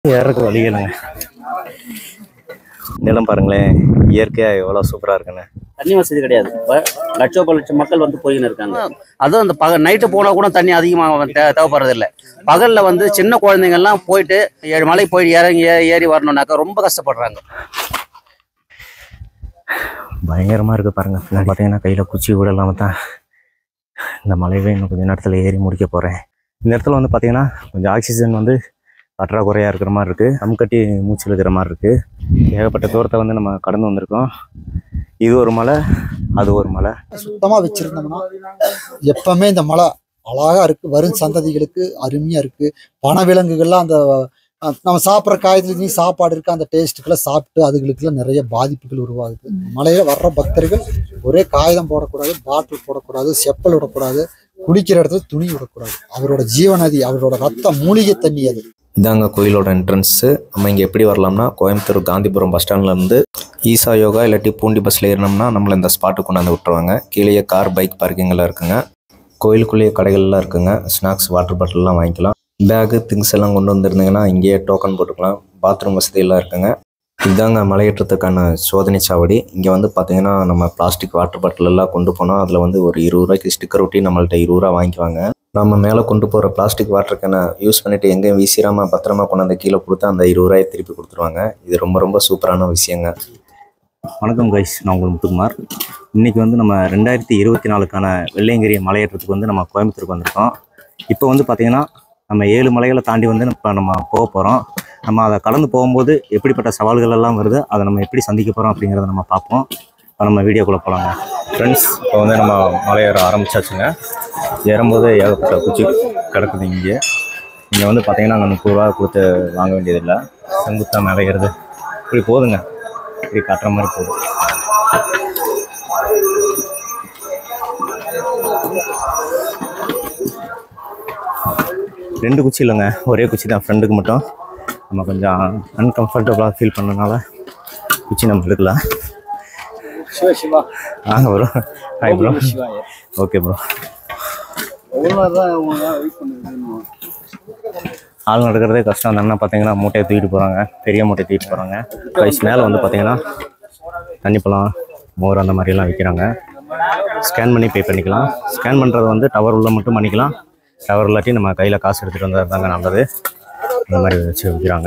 ஏறக்கு வழி இல்லைங்க நிலம் பாருங்களேன் இயற்கையாக எவ்வளோ சூப்பராக இருக்குன்னு தண்ணி வசதி கிடையாது இப்போ லட்சோப லட்சம் மக்கள் வந்து போயின்னு இருக்காங்க அதுவும் அந்த பகல் நைட்டு போனால் கூட தண்ணி அதிகமாக தே தேவைப்படுறது இல்லை பகலில் வந்து சின்ன குழந்தைங்கள்லாம் போயிட்டு ஏழு மலை போய் இறங்கி ஏ- ஏறி வரணும்னாக்கா ரொம்ப கஷ்டப்படுறாங்க பயங்கரமாக இருக்குது பாருங்க நான் பார்த்தீங்கன்னா கையில் குச்சி கூட இல்லாமல் தான் இந்த மலையவே இன்னும் கொஞ்சம் நேரத்தில் ஏறி முடிக்க போகிறேன் இந்த இடத்துல வந்து பார்த்தீங்கன்னா கொஞ்சம் ஆக்சிஜன் வந்து பற்றாக்குறையாக இருக்கிற மாதிரி இருக்குது தம் கட்டி மூச்சு இருக்கிற மாதிரி இருக்குது ஏகப்பட்ட தூரத்தை வந்து நம்ம கடந்து வந்திருக்கோம் இது ஒரு மலை அது ஒரு மலை சுத்தமா வச்சிருந்தோம்னா எப்பவுமே இந்த மலை அழகா இருக்கு வரும் சந்ததிகளுக்கு அருமையா இருக்கு வனவிலங்குகள்லாம் அந்த அஹ், நம்ம சாப்பிட்ற காய்கறி சாப்பாடு இருக்கு அந்த டேஸ்ட்டுக்கெல்லாம் சாப்பிட்டு அதுகளுக்குலாம் நிறைய பாதிப்புகள் உருவாகுது மலையில வர்ற பக்தர்கள் ஒரே காகிதம் போடக்கூடாது பாட்டில் போடக்கூடாது செப்பல் விடக்கூடாது குளிக்கிற இடத்துல துணி விடக்கூடாது அவரோட ஜீவநதி அவரோட ரத்த மூலிகை தண்ணி அது இதாங்க கோயிலோட என்ட்ரன்ஸு நம்ம இங்கே எப்படி வரலாம்னா கோயம்புத்தூர் காந்திபுரம் பஸ் ஸ்டாண்ட்லேருந்து ஈசா யோகா இல்லாட்டி பூண்டி பஸ்ஸில் ஏறினோம்னா நம்மளை இந்த ஸ்பாட்டுக்கு கொண்டாந்து விட்டுருவாங்க கீழேயே கார் பைக் பார்க்கிங்கெல்லாம் இருக்குங்க கோயிலுக்குள்ளேயே கடைகள்லாம் இருக்குங்க ஸ்நாக்ஸ் வாட்டர் பாட்டில்லாம் வாங்கிக்கலாம் பேகு திங்ஸ் எல்லாம் கொண்டு வந்திருந்தீங்கன்னா இங்கேயே டோக்கன் போட்டுக்கலாம் பாத்ரூம் வசதியெல்லாம் இருக்குங்க இதாங்க மலையேற்றத்துக்கான சோதனை சாவடி இங்கே வந்து பார்த்தீங்கன்னா நம்ம பிளாஸ்டிக் வாட்டர் பாட்டில் எல்லாம் கொண்டு போனால் அதில் வந்து ஒரு இருபது ரூபாய்க்கு ஸ்டிக்கர் ஒட்டி நம்மள்ட்ட இருபது ரூபா வாங்கிக்குவாங்க நம்ம மேலே கொண்டு போகிற பிளாஸ்டிக் வாட்டர் கேனை யூஸ் பண்ணிட்டு எங்கேயும் வீசிடாம பத்திரமா கொண்டாந்து கீழே கொடுத்து அந்த இருபது ரூபாயை திருப்பி கொடுத்துருவாங்க இது ரொம்ப ரொம்ப சூப்பரான விஷயங்க வணக்கம் கைஸ் நான் உங்கள் முத்துக்குமார் இன்றைக்கி வந்து நம்ம ரெண்டாயிரத்தி இருபத்தி நாலுக்கான வெள்ளையங்கிரி மலையேற்றத்துக்கு வந்து நம்ம கோயம்புத்தூருக்கு வந்திருக்கோம் இப்போ வந்து பார்த்திங்கன்னா நம்ம ஏழு மலைகளை தாண்டி வந்து இப்போ நம்ம போக போகிறோம் நம்ம அதை கடந்து போகும்போது எப்படிப்பட்ட சவால்கள் எல்லாம் வருது அதை நம்ம எப்படி சந்திக்க போகிறோம் அப்படிங்கிறத நம்ம பார்ப்போம் இப்போ நம்ம வீடியோக்குள்ளே போகலாங்க ஃப்ரெண்ட்ஸ் இப்போ வந்து நம்ம மலையேற ஆரம்பிச்சாச்சுங்க ஏறும்போது ஏகப்பட்ட குச்சி கிடக்குது இங்கே இங்கே வந்து பார்த்தீங்கன்னா அங்கே முப்பது ரூபா கொடுத்து வாங்க வேண்டியதில்லை செங்குத்தாக மேலே ஏறுது இப்படி போதுங்க இப்படி காட்டுற மாதிரி போகுது ரெண்டு குச்சி இல்லைங்க ஒரே குச்சி தான் ஃப்ரெண்டுக்கு மட்டும் நம்ம கொஞ்சம் அன்கம்ஃபர்டபுளாக ஃபீல் பண்ணனால குச்சி நம்ம எடுக்கலாம் சிவா சிவா வாங்க bro hi bro okay bro ஆள் நடக்கிறதே கஷ்டம் அந்த அண்ணன் பார்த்தீங்கன்னா மூட்டையை தூக்கிட்டு போகிறாங்க பெரிய மூட்டையை தூக்கிட்டு போகிறாங்க ப்ரைஸ் மேலே வந்து பார்த்தீங்கன்னா தண்ணி பழம் மோர் அந்த மாதிரிலாம் விற்கிறாங்க ஸ்கேன் பண்ணி பே பண்ணிக்கலாம் ஸ்கேன் பண்ணுறது வந்து டவர் உள்ள மட்டும் பண்ணிக்கலாம் டவர் இல்லாட்டி நம்ம கையில் காசு எடுத்துகிட்டு வந்தால் தாங்க நல்லது இந்த மாதிரி வச்சு விற்கிறாங்க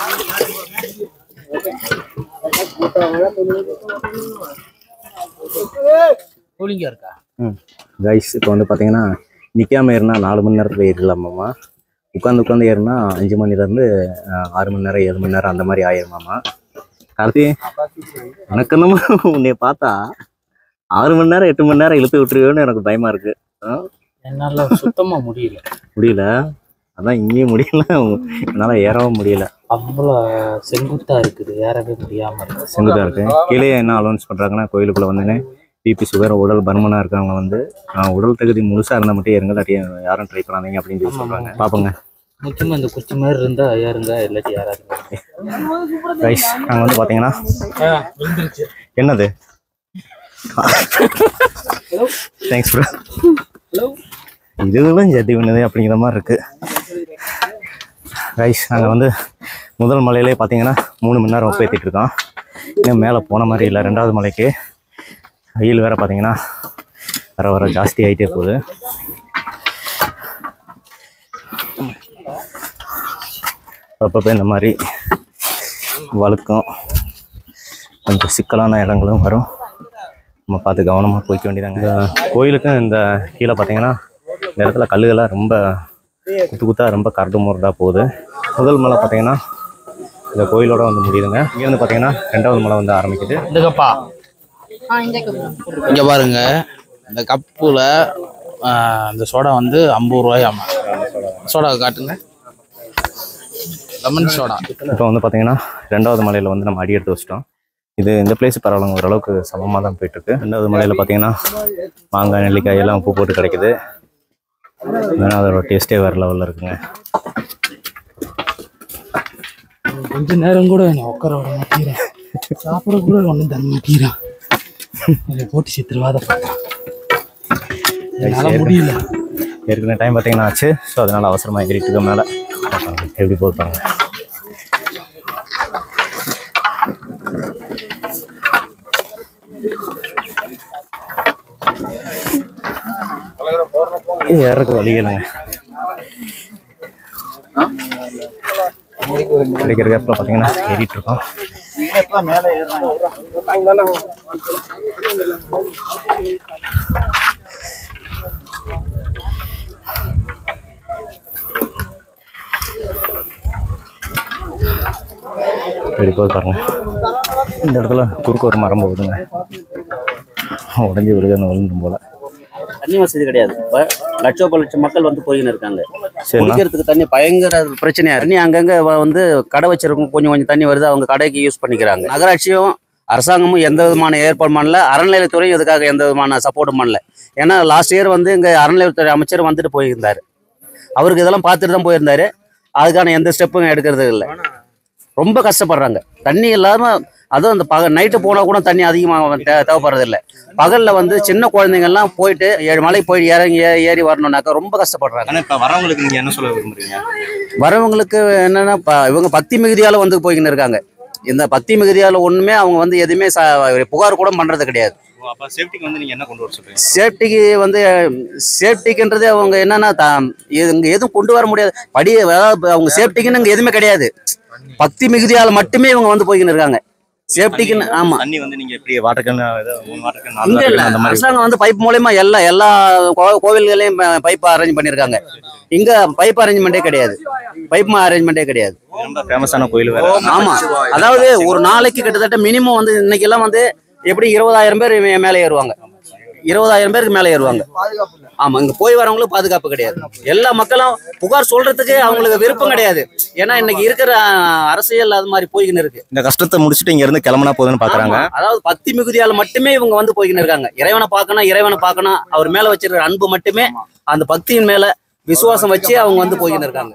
கூலிங்கா இருக்கா ம் கைஸ் இப்போ வந்து பார்த்தீங்கன்னா நிற்காம ஏறினா நாலு மணி நேரத்தில் ஏறிடலாமாம்மா உட்காந்து உட்காந்து ஏறினா அஞ்சு மணிலேருந்து ஆறு மணி நேரம் ஏழு மணி நேரம் அந்த மாதிரி ஆயிருமாம்மா கார்த்தி எனக்கு என்னமோ உன்னைய பார்த்தா ஆறு மணி நேரம் எட்டு மணி நேரம் இழுத்து விட்டுருவோன்னு எனக்கு பயமா இருக்கு ஆ? என்னால சுத்தமா முடியல முடியல அதான் இங்கேயும் முடியல என்னால் ஏறவும் முடியல அவ்வளோ செங்குத்தா இருக்குது ஏறவே முடியாம இருக்கு செங்குதா இருக்கு கீழே என்ன அலௌன்ஸ் பண்ணுறாங்கன்னா கோயிலுக்குள்ளே வந்தோடனே பிபி சுகர் உடல் பருமனாக இருக்கவங்க வந்து ஆ, உடல் தகுதி முழுசாக இருந்தால் மட்டும் ஏறுங்க இல்லாட்டி யாரும் ட்ரை பண்ணாதீங்க அப்படின்னு சொல்லி சொல்கிறாங்க பார்ப்போங்க முக்கியமா இந்த குச்சி மாதிரி இருந்தா ஏறுங்க இல்லாட்டி யாராருங்க ரைஸ் நாங்கள் வந்து பார்த்தீங்கன்னா என்னது தேங்க்ஸ் ப்ரோ இதுகளும் ஜட்டி பண்ணுது அப்படிங்கிற மாதிரி இருக்கு ரைஸ் நாங்கள் வந்து முதல் மலையிலே பார்த்தீங்கன்னா மூணு மணி நேரம் உப்பேற்றிட்டு இருக்கோம் இன்னும் மேலே போன மாதிரி இல்லை ரெண்டாவது மலைக்கு வெயில் வேற பார்த்தீங்கன்னா வர வர ஜாஸ்தி ஆகிட்டே போகுது அப்பப்போ இந்த மாதிரி வழுக்கும் கொஞ்சம் சிக்கலான இடங்களும் வரும் நம்ம பார்த்து கவனமாக போய்க்க வேண்டியதாங்க இந்த கோயிலுக்கும் இந்த கீழே பார்த்தீங்கன்னா இந்த இடத்துல கல்லுகள்லாம் ரொம்ப குத்து குத்தா ரொம்ப கரடு முரடாக போகுது முதல் மலை பார்த்தீங்கன்னா இந்த கோயிலோட வந்து முடியுதுங்க இங்கேருந்து பார்த்தீங்கன்னா ரெண்டாவது மலை வந்து ஆரம்பிக்குது இந்த கப்பா இங்க பாருங்க இந்த கப்புல ஆஹ், இந்த சோடா வந்து ஐம்பது ரூபாயாமா சோடா காட்டுங்க லெமன் சோடா இப்போ வந்து பார்த்தீங்கன்னா ரெண்டாவது மலையில் வந்து நம்ம அடி எடுத்து வச்சிட்டோம் இது இந்த பிளேஸ் பரவாயில்லைங்க ஓரளவுக்கு சமமாக தான் போயிட்டு இருக்கு ரெண்டாவது மலையில் பார்த்தீங்கன்னா மாங்காய் நெல்லிக்காய் எல்லாம் உப்பு போட்டு கிடைக்குது அதனால் அதோட டேஸ்ட்டே வேறு லெவலில் இருக்குங்க கொஞ்ச நேரம் கூட என்ன உட்கார விட மாட்டேங்கிறேன் சாப்பிட கூட ஒன்றும் தர மாட்டேங்கிறான் என்னை போட்டு சித்திரவாத பார்த்தான் என்னால முடியல ஏற்கனவே டைம் பார்த்தீங்கன்னா ஆச்சு ஸோ அதனால் அவசரமாக ஏறிட்டு இருக்க மேலே எப்படி போட்டாங்க ஏறக்கு வழி இல்லைங்க கிடைக்கிற கேப்ல பார்த்தீங்கன்னா ஏறிட்டு இருக்கோம் இப்படி போய் பாருங்க இந்த இடத்துல குறுக்க ஒரு மரம் போகுதுங்க உடஞ்சி விழுது அந்த விழுந்தும் போல தண்ணி வசதி கிடையாது இப்ப லட்சோப லட்சம் மக்கள் வந்து போயின்னு இருக்காங்க சரிண்ணா குடிக்கிறதுக்கு தண்ணி பயங்கர பிரச்சனையா இருக்கு. தண்ணி அங்கங்க வ- வந்து கடை வச்சிருக்கோம் கொஞ்சம் கொஞ்சம் தண்ணி வருது அவங்க கடைக்கு யூஸ் பண்ணிக்கிறாங்க நகராட்சியும் அரசாங்கமும் எந்த விதமான ஏற்பாடு பண்ணல அறநிலையத்துறையும் இதுக்காக எந்த விதமான சப்போர்ட்டும் பண்ணல ஏன்னா லாஸ்ட் இயர் வந்து இங்க அறநிலையத்துறை அமைச்சர் வந்துட்டு போயிருந்தாரு அவருக்கு இதெல்லாம் பார்த்துட்டு தான் போயிருந்தாரு அதுக்கான எந்த ஸ்டெப்பும் எடுக்கிறது இல்லை ரொம்ப கஷ்டப்படுறாங்க தண்ணி இல்லாம அதுவும் அந்த பக நைட்டு போனா கூட தண்ணி அதிகமாக தே தேவைப்படுறது இல்லை பகல்ல வந்து சின்ன குழந்தைங்க எல்லாம் போயிட்டு ஏழு மலை போய் இறங்கி ஏ- ஏறி வரணும்னாக்கா ரொம்ப கஷ்டப்படுறாங்க ஆனால் இப்போ வரவங்களுக்கு நீங்கள் என்ன சொல்ல விரும்புறீங்க வரவங்களுக்கு என்னன்னா ப- இவங்க பக்தி மிகுதியால வந்து போய்க்கின்னு இருக்காங்க இந்த பக்தி மிகுதியால ஒண்ணுமே அவங்க வந்து எதுவுமே ச- புகார் கூட பண்றது கிடையாது அப்போ சேஃப்டிக்கு வந்து நீங்கள் என்ன கொண்டு வர சொல்றீங்க சேஃப்டிக்கு வந்து சேஃப்டிக்குன்றது அவங்க என்னன்னா தா- இது இங்க எதுவும் கொண்டு வர முடியாது படி அதாவது அவங்க சேஃப்டிக்குன்னு இங்க எதுவுமே கிடையாது பக்தி மிகுதியால மட்டுமே இவங்க வந்து போய்க்கின்னு இருக்காங்க சேஃப்டிக்குன்னு ஆமா தண்ணி வந்து நீங்கள் எப்படி வாட்டர் கேன் மூணு வாட்டர் கேன் நாலு இங்க water இல்ல can அந்த மாதிரி அரசாங்கம் வந்து பைப் மூலயமா எல்லா எல்லா கோ- கோவில்களையும் பைப் அரேஞ்ச் பண்ணிருக்காங்க இங்க பைப் அரேஞ்ச்மெண்டே கிடையாது பைப் அரேஞ்ச்மெண்டே கிடையாது ரொம்ப ஃபேமஸான கோயில் வேற ஆமா அதாவது ஒரு நாளைக்கு கிட்டத்தட்ட மினிமம் வந்து இன்னைக்கு எல்லாம் வந்து எப்படி இருபதாயிரம் பேர் மே- மேலே ஏறுவாங்க இருபதாயிரம் பேருக்கு மேலே ஏறுவாங்க ஆமா இங்க போய் வரவங்களுக்கு பாதுகாப்பு கிடையாது எல்லா மக்களும் புகார் சொல்றதுக்கு அவங்களுக்கு விருப்பம் கிடையாது ஏன்னா இன்னைக்கு இருக்கிற அஹ், அரசியல் அது மாதிரி போய்கின்னு இருக்கு இந்த கஷ்டத்தை முடிச்சுட்டு இங்க இருந்து கிளம்புனா போதுன்னு பாக்குறாங்க ஆமா. அதாவது பக்தி மிகுதியால மட்டுமே இவங்க வந்து போய்கின்னு இருக்காங்க இறைவனை பார்க்கணும் இறைவனை பார்க்கணும் அவர் மேல வச்சிருக்கிற அன்பு மட்டுமே அந்த பக்தியின் மேல விசுவாசம் வச்சு அவங்க வந்து போய்கின்னு இருக்காங்க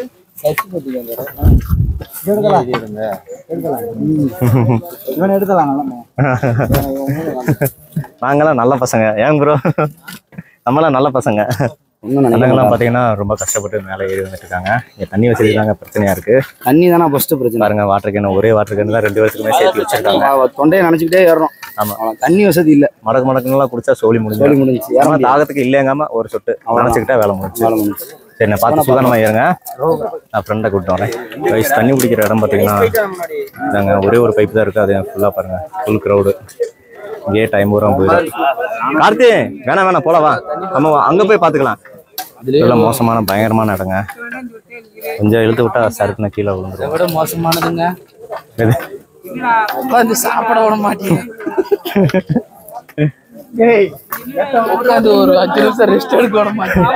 இவன் எடுக்கலாம் நாங்கெல்லாம் நல்ல பசங்க ஏன் ப்ரோ நம்மளாம் நல்ல பசங்க அண்ணங்கெல்லாம் பாத்தீங்கன்னா ரொம்ப கஷ்டப்பட்டு மேலே ஏறி வந்துட்டு இருக்காங்க இங்க தண்ணி வசதி தாங்க பிரச்சனையா இருக்கு தண்ணி தானே ஃபர்ஸ்ட் பிரச்சனை பாருங்க வாட்டர் கேன் ஒரே வாட்டர் கேன் தான் ரெண்டு வருஷத்துக்குமே சேர்த்து வச்சிருக்காங்க அவ தொண்டையை நினைச்சுக்கிட்டே ஏறணும் ஆமா. அவன் தண்ணி வசதி இல்ல மடக்கு மடக்குங்கெல்லாம் குடிச்சா சோழி சொல்லி முடிஞ்சு முடிஞ்சுச்சு ஏற ஆனா முடியாது. தாகத்துக்கு இல்லையாங்காம ஒரு சொட்டு நினைச்சுக்கிட்டா வேலை முடிஞ்சு வேலை முடிஞ்சுச்சு. சரி நான் பார்த்து சுதானமா இருங்க நான் ஃப்ரெண்டை கூப்பிட்டு வரேன் வயசு தண்ணி குடிக்கிற இடம் பார்த்தீங்கன்னா இதாங்க ஒரே ஒரு பைப் தான் இருக்கு அது ஃபுல்லாக பாருங்க ஃபுல் க்ரௌடு இங்கேயே டைம் பூரா போயிடும் கார்த்தி வேணாம் வேணாம் போலாம் வா நம்ம வா, அங்க போய் பார்த்துக்கலாம் இதெல்லாம் மோசமான பயங்கரமான இடங்க கொஞ்சம் இழுத்து விட்டா சருக்குன்னு கீழே விழுந்துரும் விட மோசமானதுங்க எது? உட்காந்து சாப்பிட விட மாட்டீங்க உட்காந்து ஒரு அஞ்சு நிமிஷம் ரெஸ்ட் எடுக்க விட மாட்டீங்க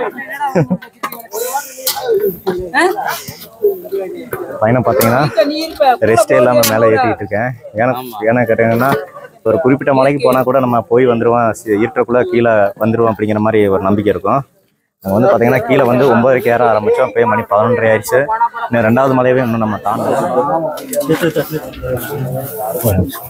பையனை பார்த்தீங்கன்னா ரெஸ்டே இல்லாமல் மேலே ஏற்றிக்கிட்டு இருக்கேன் ஏன்னா ஏன்னா கேட்டீங்கன்னா ஒரு குறிப்பிட்ட மலைக்கு போனால் கூட நம்ம போய் வந்துடுவோம் சி- இருட்டுக்குள்ளே கீழே வந்துடுவோம் அப்படிங்கிற மாதிரி ஒரு நம்பிக்கை இருக்கும் அங்கே வந்து பார்த்தீங்கன்னா கீழே வந்து ஒன்பதரைக்கு ஏற ஆரம்பித்தோம் அப்பயே மணி பதினொன்றரை ஆயிடுச்சு இன்னும் ரெண்டாவது மலையவே இன்னும் நம்ம தாண்டல ஒரு நிமிஷம்.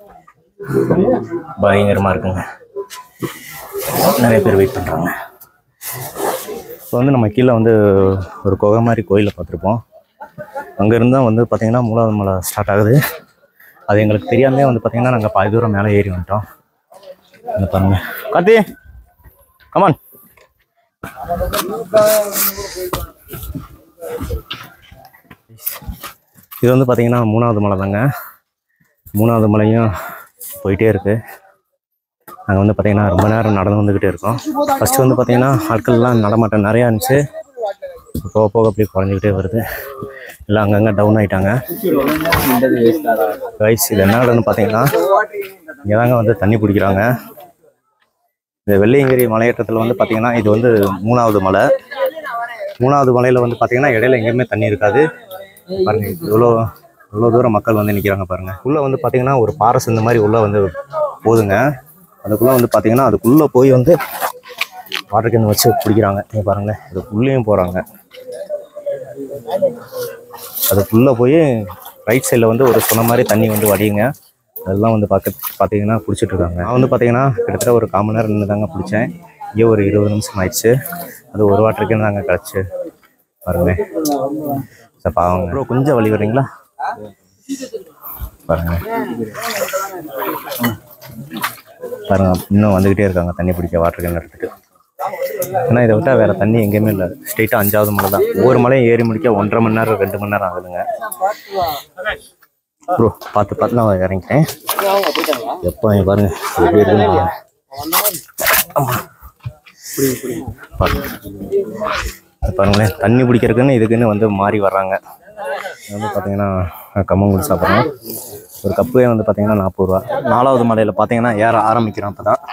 பயங்கரமாக இருக்குங்க நிறைய பேர் வெயிட் பண்ணுறாங்க இப்போ வந்து நம்ம கீழே வந்து ஒரு குகை மாதிரி கோயிலை பார்த்துருப்போம் அங்கே இருந்தால் வந்து பார்த்தீங்கன்னா மூணாவது மலை ஸ்டார்ட் ஆகுது அது எங்களுக்கு தெரியாமே வந்து பார்த்தீங்கன்னா நாங்கள் பாதி தூரம் மேலே ஏறி வந்துட்டோம் இந்த பாருங்க கார்த்தி கமான் இது வந்து பார்த்தீங்கன்னா மூணாவது மலை தாங்க மூணாவது மலையும் போயிட்டே இருக்கு நாங்கள் வந்து பார்த்தீங்கன்னா ரொம்ப நேரம் நடந்து வந்துக்கிட்டே இருக்கோம் ஃபஸ்ட்டு வந்து பார்த்தீங்கன்னா ஆட்கள்லாம் நடமாட்டம் நிறையா இருந்துச்சு போக போக அப்படியே குறைஞ்சிக்கிட்டே வருது எல்லாம் அங்கங்கே டவுன் ஆயிட்டாங்க ரைஸ் இது என்ன இடம்னு பார்த்தீங்கன்னா இங்கே தாங்க வந்து தண்ணி பிடிக்கிறாங்க இந்த வெள்ளையங்கிரி மலையேற்றத்தில் வந்து பார்த்தீங்கன்னா இது வந்து மூணாவது மலை மூணாவது மலையில் வந்து பார்த்தீங்கன்னா இடையில எங்கேயுமே தண்ணி இருக்காது பாருங்க இவ்வளோ இவ்வளோ தூரம் மக்கள் வந்து நிற்கிறாங்க பாருங்க உள்ளே வந்து பார்த்தீங்கன்னா ஒரு பாரஸ் இந்த மாதிரி உள்ளே வந்து போதுங்க அதுக்குள்ளே வந்து பார்த்தீங்கன்னா அதுக்குள்ளே போய் வந்து வாட்டர் கேன் வச்சு பிடிக்கிறாங்க நீங்க பாருங்களேன் அதுக்குள்ளேயும் போகிறாங்க அதுக்குள்ளே போய் ரைட் சைடில் வந்து ஒரு சொன்ன மாதிரி தண்ணி வந்து வடியுங்க அதெல்லாம் வந்து பார்க்க பார்த்தீங்கன்னா பிடிச்சிட்டு இருக்காங்க நான் வந்து பார்த்தீங்கன்னா கிட்டத்தட்ட ஒரு கால் மணி நேரம் நின்று தாங்க பிடிச்சேன் இங்கே ஒரு இருபது நிமிஷம் ஆயிடுச்சு அது ஒரு வாட்டருக்கே தாங்க கிடச்சி பாருங்களேன் சார் பாவங்க ப்ரோ கொஞ்சம் வழி வர்றீங்களா பாருங்க பாருங்க இன்னும் வந்துக்கிட்டே இருக்காங்க தண்ணி பிடிக்க வாட்டர் கேன் எடுத்துட்டு ஏன்னா இதை விட்டால் வேறு தண்ணி எங்கேயுமே இல்லை ஸ்ட்ரெயிட்டாக அஞ்சாவது மலை தான் ஒவ்வொரு மலையும் ஏறி முடிக்க ஒன்றரை மணி நேரம் ரெண்டு மணி நேரம் ஆகுதுங்க ப்ரோ பார்த்து பார்த்து நான் இறங்கிட்டேன் எப்போ இங்க பாருங்க எப்படி இருக்குன்னு பாருங்க. ஆமா. பாருங்க. இது பாருங்களேன் தண்ணி பிடிக்கிறதுக்குன்னு இதுக்குன்னு வந்து மாறி வர்றாங்க இது வந்து பார்த்தீங்கன்னா கம்மங்கூழ் சாப்பிட்றோம் ஒரு கப்பே வந்து பார்த்தீங்கன்னா நாற்பது ரூபா நாலாவது மலையில் பார்த்தீங்கன்னா ஏற ஆரம்பிக்கிறோம் இப்போ தான்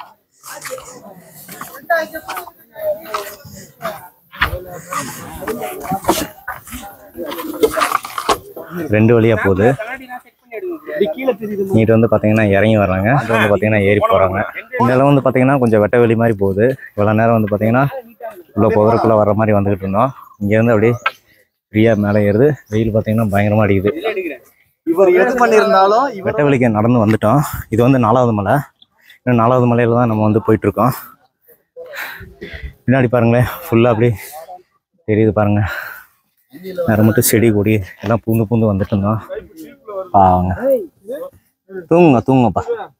ரெண்டு வழியாக போகுது நீட்டு வந்து பார்த்தீங்கன்னா இறங்கி வர்றாங்க இது வந்து பார்த்தீங்கன்னா ஏறி போகிறாங்க இந்த இடம் வந்து பார்த்தீங்கன்னா கொஞ்சம் வெட்ட வெளி மாதிரி போகுது இவ்வளோ நேரம் வந்து பார்த்தீங்கன்னா உள்ள போகிறதுக்குள்ளே வர்ற மாதிரி வந்துகிட்டு இருந்தோம் இங்கேருந்து அப்படியே ஃப்ரீயாக மேலே ஏறுது வெயில் பார்த்தீங்கன்னா பயங்கரமாக அடிக்குது இவர் எது பண்ணியிருந்தாலும் இவர் வெட்ட வெளிக்கு நடந்து வந்துட்டோம் இது வந்து நாலாவது மலை இன்னும் நாலாவது மலையில தான் நம்ம வந்து போயிட்டு இருக்கோம் பின்னாடி பாருங்களேன் ஃபுல்லாக அப்படி தெரியுது பாருங்க நேரம் மட்டும் செடி கொடி எல்லாம் பூந்து பூந்து வந்துட்டு இருந்தோம் பாவங்க தூங்குங்க தூங்குங்கப்பா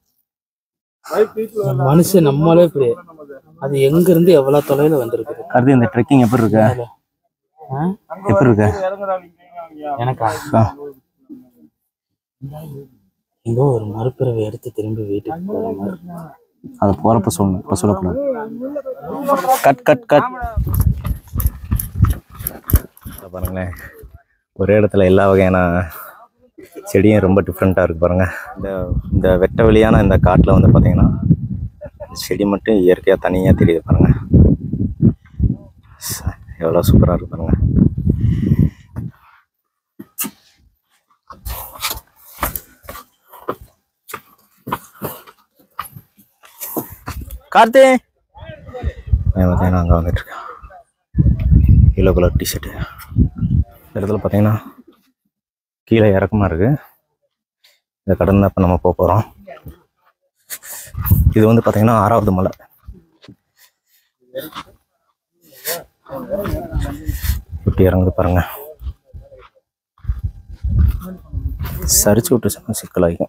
மனுஷன் நம்மளே இப்படி அது எங்க இருந்து எவ்வளவு தொலைவில் வந்திருக்குது கருது இந்த ட்ரெக்கிங் எப்படி இருக்கு ஆ? எப்படி இருக்கு எனக்கா ஆ. எங்கோ ஒரு மறுபிறவை எடுத்து திரும்பி வீட்டுக்கு போற மாதிரி அது போறப்ப சொல்லணும் இப்ப சொல்லக்கூடாது கட் கட் கட் இத பாருங்களேன் ஒரே இடத்துல எல்லா வகையான செடியும் ரொம்ப டிஃப்ரெண்ட்டாக இருக்கு பாருங்க இந்த இந்த வெட்ட வெளியான இந்த காட்டில் வந்து பார்த்தீங்கன்னா செடி மட்டும் இயற்கையாக தனியாக தெரியுது பாருங்க ச- எவ்வளோ சூப்பராக இருக்கு பாருங்க கார்த்தி அவன் பார்த்தீங்கன்னா அங்கே வந்துட்டு இருக்கான் எல்லோ கலர் டிஷர்ட்டு இந்த இடத்துல பார்த்தீங்கன்னா கீழே இறக்கமாக இருக்கு இதை கடந்து இப்போ நம்ம போக போகிறோம் இது வந்து பார்த்தீங்கன்னா ஆறாவது மலை எப்படி இறங்குது பாருங்க சரிச்சு விட்டு சொன்னா சிக்கலாகும்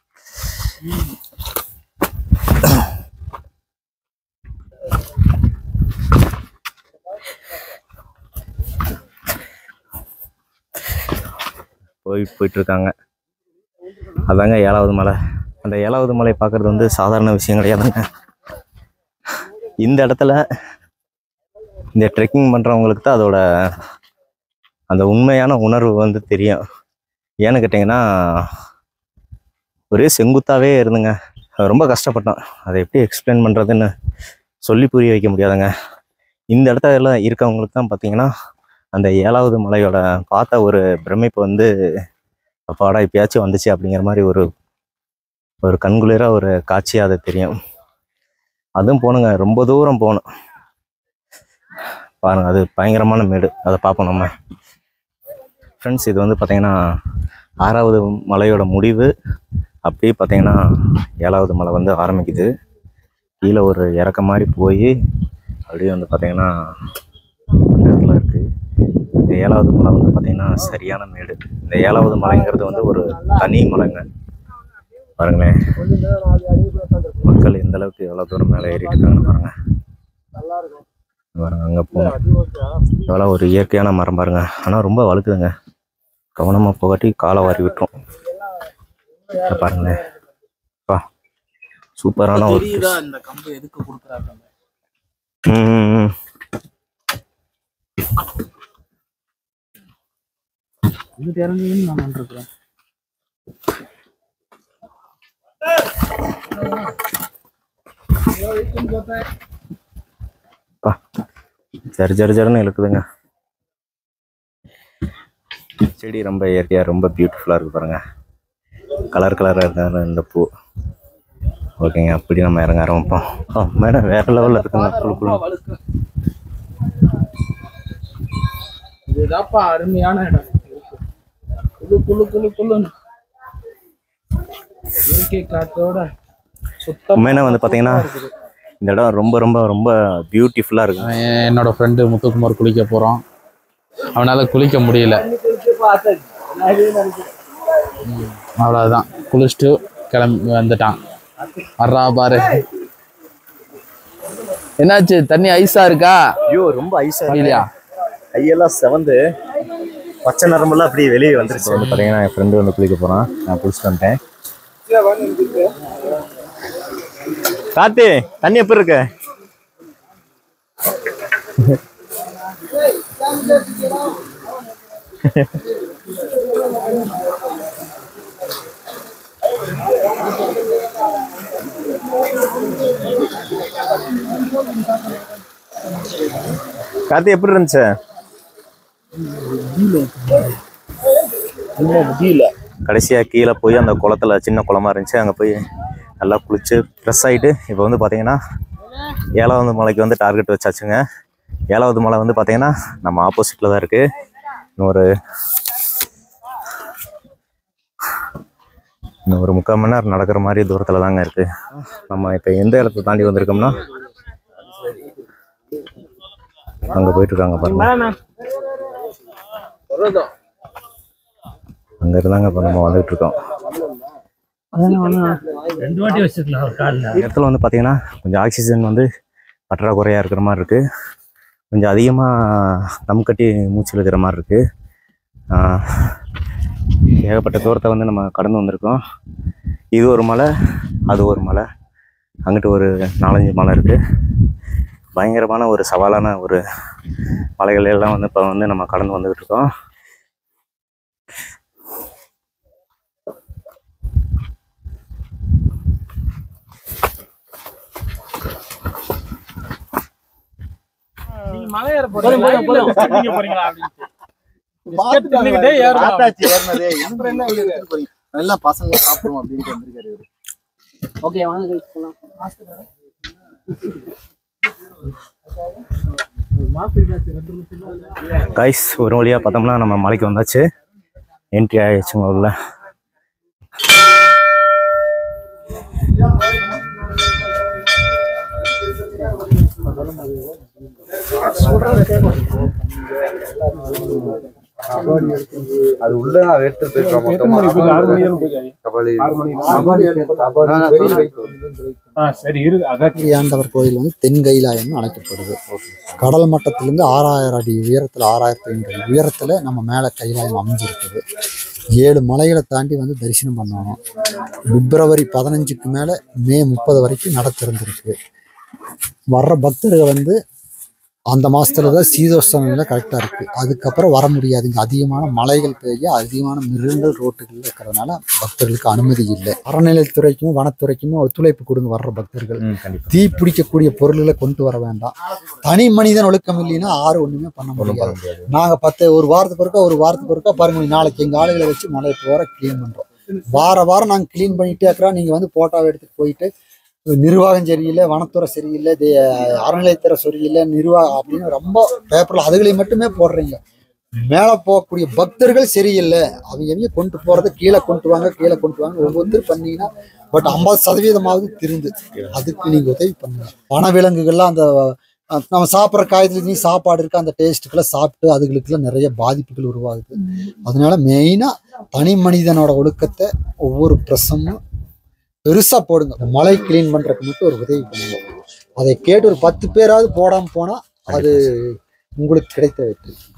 போய் போயிட்டு இருக்காங்க அதாங்க ஏழாவது மலை அந்த ஏழாவது மலை பார்க்கறது வந்து சாதாரண விஷயம் கிடையாதுங்க இந்த இடத்துல இந்த ட்ரெக்கிங் பண்ணுறவங்களுக்கு தான் அதோட அந்த உண்மையான உணர்வு வந்து தெரியும் ஏன்னு கேட்டிங்கன்னா ஒரே செங்குத்தாவே இருந்துங்க ரொம்ப கஷ்டப்பட்டோம் அதை எப்படி எக்ஸ்பிளைன் பண்ணுறதுன்னு சொல்லி புரிய வைக்க முடியாதுங்க இந்த இடத்துல இருக்கவங்களுக்கு தான் பார்த்தீங்கன்னா அந்த ஏழாவது மலையோட பார்த்த ஒரு பிரமிப்பு வந்து அப்பாடா இப்பயாச்சும் வந்துச்சு அப்படிங்கிற மாதிரி ஒரு ஒரு கண்குளிராக ஒரு காட்சியாக அது தெரியும் அதுவும் போகணுங்க ரொம்ப தூரம் போகணும் பாருங்க அது பயங்கரமான மேடு அதை பார்ப்போம் நம்ம ஃப்ரெண்ட்ஸ் இது வந்து பார்த்தீங்கன்னா ஆறாவது மலையோட முடிவு அப்படியே பார்த்தீங்கன்னா ஏழாவது மலை வந்து ஆரம்பிக்குது கீழே ஒரு இறக்க மாதிரி போய் அப்படியே வந்து பார்த்தீங்கன்னா அந்த இடத்துல இருக்குது இந்த ஏழாவது மலை வந்து பார்த்தீங்கன்னா சரியான மேடு இந்த ஏழாவது மலைங்கிறது வந்து ஒரு தனி மலைங்க பாருங்களேன் மக்கள் எந்த அளவுக்கு எவ்வளோ தூரம் மேலே ஏறிட்டு இருக்காங்கன்னு பாருங்க பாருங்க அங்கே போகணும் எவ்வளோ ஒரு இயற்கையான மரம் பாருங்க ஆனால் ரொம்ப வழுக்குதுங்க கவனமாக போகாட்டி காலை வாரி விட்டுரும் இதை பாருங்களேன் பா சூப்பரான ஒரு தெரியுதா இந்த கம்பு எதுக்கு கொடுக்குறாங்க ம், ம், ம். இங்கிட்டு இறங்குன்னு நான் நின்றுக்கிறேன் பா ஜரு ஜரு ஜருன்னு இழுக்குதுங்க செடி ரொம்ப இயற்கையாக ரொம்ப பியூட்டிஃபுல்லாக இருக்கு பாருங்க கலர் கலராக இருக்காங்க இந்த பூ ஓகேங்க அப்படி நம்ம இறங்க ஆரம்பிப்போம் ஓ மேடம் வேற லெவலில் இருக்குங்க குழு குழு இதுதான்ப்பா அருமையான இடம் குளு குளு குளு குளுன்னு இயற்கை காற்றோட சுத்தம் உண்மையான வந்து பார்த்தீங்கன்னா இந்த இடம் ரொம்ப ரொம்ப ரொம்ப பியூட்டிஃபுல்லாக இருக்கு என்னோட ஃப்ரெண்டு முத்துக்குமார் குளிக்க போறோம் அவனால குளிக்க முடியல ம், அவ்வளவுதான் குளிச்சுட்டு கிளம்பி வந்துட்டான் வர்றா பாரு என்னாச்சு தண்ணி ஐஸா இருக்கா ஐயோ ரொம்ப ஐஸா இல்லையா கையெல்லாம் செவந்து பச்சை நரம்பெல்லாம் அப்படி வெளியே வந்துருச்சு வந்து பார்த்தீங்கன்னா என் ஃப்ரெண்டு வந்து குளிக்க போகிறான் நான் குளிச்சுட்டு வந்துட்டேன் கார்த்தி தண்ணி எப்படி இருக்கு கார்த்தி எப்படி இருந்துச்சு கடைசியாக கீழே போய் அந்த குளத்துல சின்ன குளமா இருந்துச்சு அங்கே போய் நல்லா குளிச்சு ஃப்ரெஷ் ஆகிட்டு இப்போ வந்து பார்த்தீங்கன்னா ஏழாவது மலைக்கு வந்து டார்கெட் வச்சாச்சுங்க ஏழாவது மலை வந்து பார்த்தீங்கன்னா நம்ம ஆப்போசிட்டில் தான் இருக்குது இன்னும் ஒரு இன்னும் ஒரு முக்கால் மணி நேரம் நடக்கிற மாதிரி தூரத்தில் தாங்க இருக்குது நம்ம இப்போ எந்த இடத்த தாண்டி வந்திருக்கோம்னா அங்கே போயிட்டுருக்காங்க பாருங்க அங்கே இருந்தாங்க இப்போ நம்ம வந்துட்டு இருக்கோம் ரெண்டு வாட்டி வச்சிருக்கலாம் ஒரு காலில் இந்த இடத்துல வந்து பார்த்தீங்கன்னா கொஞ்சம் ஆக்சிஜன் வந்து பற்றாக்குறையாக இருக்கிற மாதிரி இருக்குது கொஞ்சம் அதிகமாக தம் கட்டி மூச்சு இழுக்கிற மாதிரி இருக்குது ஏகப்பட்ட தூரத்தை வந்து நம்ம கடந்து வந்திருக்கோம் இது ஒரு மலை அது ஒரு மலை அங்கிட்டு ஒரு நாலஞ்சு மலை இருக்குது பயங்கரமான ஒரு சவாலான ஒரு மலைகள் எல்லாம் வந்து இப்போ வந்து நம்ம கடந்து வந்துகிட்டு இருக்கோம் நீங்க மலை ஏற போறீங்களா இல்ல biscuit திங்க போறீங்களா அப்படின்ட்டு. Biscuit தின்னுக்கிட்டே ஏறணும். காத்தாச்சு ஏறினதே இன்னும் என்ன வெளிய எடுத்துட்டு போறீங்க நல்லா பசங்க சாப்பிடுவோம் அப்படின்ட்டு வந்திருக்காரு இவரு. கைஸ் ஒரு வழியாக பார்த்தோம்னா நம்ம மலைக்கு வந்தாச்சு என்ட்ரி ஆயிடுச்சுங்க உள்ள அது உள்ள அதை எடுத்துட்டு போயிருக்கோம் மொத்தமா கபாலி ஆ, சரி இருக்கு அதான் ஆண்டவர் கோயில் வந்து தென்கைலாயம்னு அழைக்கப்படுது கடல் மட்டத்திலிருந்து ஆறாயிரம் அடி உயரத்தில் ஆறாயிரத்தி ஐநூறு அடி உயரத்தில் நம்ம மேலே கைலாயம் அமைஞ்சிருக்குது ஏழு மலைகளை தாண்டி வந்து தரிசனம் பண்ணணும் பிப்ரவரி பதினஞ்சுக்கு மேலே மே முப்பது வரைக்கும் நட திறந்திருக்கு வர்ற பக்தர்கள் வந்து அந்த மாசத்துல தான் சீதோஷ்ண நிலை கரெக்டாக இருக்குது அதுக்கப்புறம் வர முடியாது இங்கே அதிகமான மலைகள் பெய்ய அதிகமான மிருகங்கள் ரோட்டுகள் இருக்கிறதுனால பக்தர்களுக்கு அனுமதி இல்லை அறநிலைத்துறைக்கும் வனத்துறைக்கும் ஒத்துழைப்பு கொடுங்க வர்ற பக்தர்கள் ம் கண்டிப்பாக தீ பிடிக்கக்கூடிய பொருள்களை கொண்டு வர வேண்டாம் தனி மனிதன் ஒழுக்கம் இல்லைன்னா ஆறு ஒண்ணுமே பண்ண முடியாது நாங்க பத்து ஒரு வாரத்துக்கு ஒருக்கா ஒரு வாரத்துக்கு ஒருக்கா பாருங்க நாளைக்கு எங்க ஆளுகளை வச்சு மலையை போற க்ளீன் பண்றோம் வார வாரம் நாங்க க்ளீன் பண்ணிட்டே இருக்கிறோம் நீங்க வந்து போட்டோவை எடுத்துட்டு போயிட்டு நிர்வாகம் சரியில்லை வனத்துறை சரியில்லை தே- அறநிலையத்துறை சரியில்லை நிர்வாகம் அப்படின்னு ரொம்ப பேப்பர்ல அதுகளை மட்டுமே போடுறீங்க மேலே போகக்கூடிய பக்தர்கள் சரியில்லை அவங்க அவங்க கொண்டு போறதை கீழே கொண்டு வாங்க கீழே கொண்டு வாங்க ஒவ்வொருத்தரும் பண்ணீங்கன்னா பட் ஐம்பது சதவீதமாவது திருந்து அதுக்கு நீங்க உதவி பண்ணுங்க வனவிலங்குகள்லாம் அந்த அஹ், நம்ம சாப்பிட்ற காய்கறி நீ சாப்பாடு இருக்கு அந்த டேஸ்ட்டுக்கெல்லாம் சாப்பிட்டு அதுகளுக்கெல்லாம் நிறைய பாதிப்புகள் உருவாகுது அதனால மெயினா தனி மனிதனோட ஒழுக்கத்தை ஒவ்வொரு பிரசமும் பெருசா போடுங்க இந்த மலை கிளீன் பண்றதுக்கு மட்டும் ஒரு உதவி பண்ணுங்க அதை கேட்டு ஒரு பத்து பேராவது போடாம போனா அது உங்களுக்கு கிடைத்த வெற்றி